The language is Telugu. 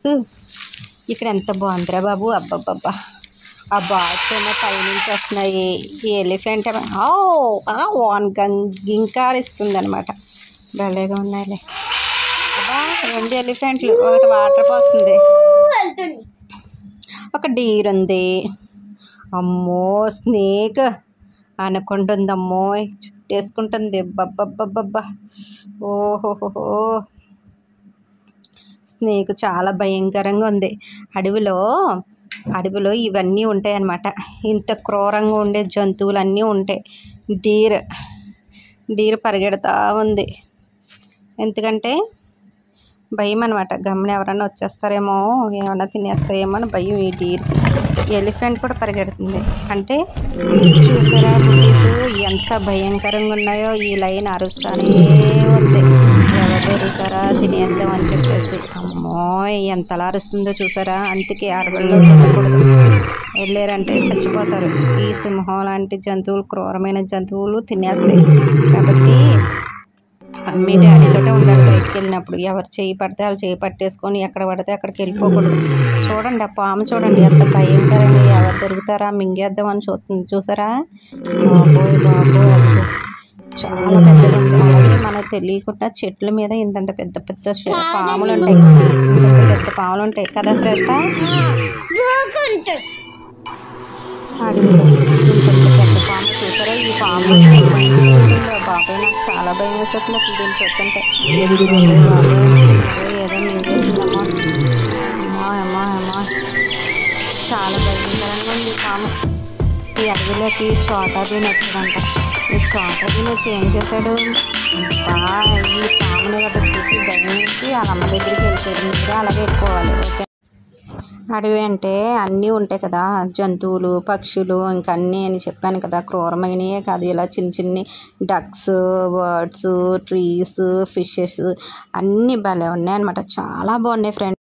చూస్తూ ఇక్కడ ఎంత బాగుందిరా బాబు అబ్బబ్బబ్బా ఆ బాట్స్ ఏమో పైనుంచి వస్తున్నాయి ఈ ఎలిఫెంట్ ఏమో ఓ ఆ వాన్ గింకారిస్తుంది అనమాట భలేగా ఉన్నాయిలే అబ్బా రెండు ఎలిఫెంట్లు ఒకటి వాటర్ పోస్తుంది వెళ్తుంది ఒక డీర్ ఉంది అమ్మో స్నేక్ అనుకుంటుందమ్మో చుట్టేసుకుంటుంది బబ్బబ్బబ్బబ్బా ఓహోహో స్నేక్ చాలా భయంకరంగా ఉంది అడవిలో అడవిలో ఇవన్నీ ఉంటాయి అన్నమాట ఇంత క్రూరంగా ఉండే జంతువులు అన్నీ ఉంటాయి డీర్ డీర్ పరిగెడతా ఉంది ఎందుకంటే భయం అనమాట గమ్మున ఎవరైనా వచ్చేస్తారేమో ఏమైనా తినేస్తాయేమో అని భయం ఈ డీర్ ఎలిఫెంట్ కూడా పరిగెడుతుంది అంటే చూసారా బుల్లీస్ ఎంత భయంకరంగా ఉన్నాయో ఈ లైన్ అరుస్తానే ఉంది ఎవరు దొరుకుతారా తినేద్దాం అని చెప్పేసి అమ్మో ఎంతలా అరుస్తుందో చూసారా అందుకే అడవుల్లో వెళ్ళకూడదు వెళ్ళారంటే చచ్చిపోతారు ఈ సింహం లాంటి జంతువులు క్రూరమైన జంతువులు తినేస్తాయి కాబట్టి మీ డాడీతోటే ఉండాలి బయటికి వెళ్ళినప్పుడు ఎవరు చేయి పడితే వాళ్ళు చేయి పట్టేసుకొని ఎక్కడ పడితే అక్కడికి వెళ్ళిపోకూడదు చూడండి ఆ పాము చూడండి ఎంత భయంకరంగా ఎవరు దొరుకుతారా మింగేద్దామని చూస్తుంది చూసారా బాబోయ్ బాబోయ్ అబ్బో. చాలా పెద్దగా ఉంది అలాగే మనకు తెలియకుండా చెట్ల మీద ఇంతంత పెద్ద పెద్ద శ- పాములు ఉంటాయి ఇంతంత పెద్ద పాములు ఉంటాయి కదా శ్రేష్ట దూకుంటుంది అడవిలో ఇంతంత పెద్ద పాము చూసారా ఈ పాము బాబాయ్ నాకు చాలా భయం వేసేస్తుంది అసలు దీన్ని చూస్తుంటే బాబోయ్, బాబోయ్, బాబోయ్, ఏదో మింగేసిందమ్మా అమ్మా అమ్మా అమ్మా చాలా భయంకరంగా ఉంది ఈ పాము ఈ అడవిలోకి చోటా బీన్ వచ్చాడంట ఈ చోటా బీన్ వచ్చి ఏం చేశాడు బా ఈ పాముని గట్ట చూసి భయించి వాళ్ళ అమ్మ దగ్గరికి వెళ్ళిపోయాడు మీరు అలాగే వెళ్ళిపోవాలి ఓకే అడవి అంటే అన్నీ ఉంటాయి కదా జంతువులు పక్షులు ఇంకా అన్నీ అని చెప్పాను కదా క్రూరమైనవే కాదు ఇలా చిన్న చిన్ని డక్స్ బర్డ్స్ ట్రీస్ ఫిషెస్ అన్నీ భలే ఉన్నాయి అనమాట చాలా బాగున్నాయి ఫ్రెండ్స్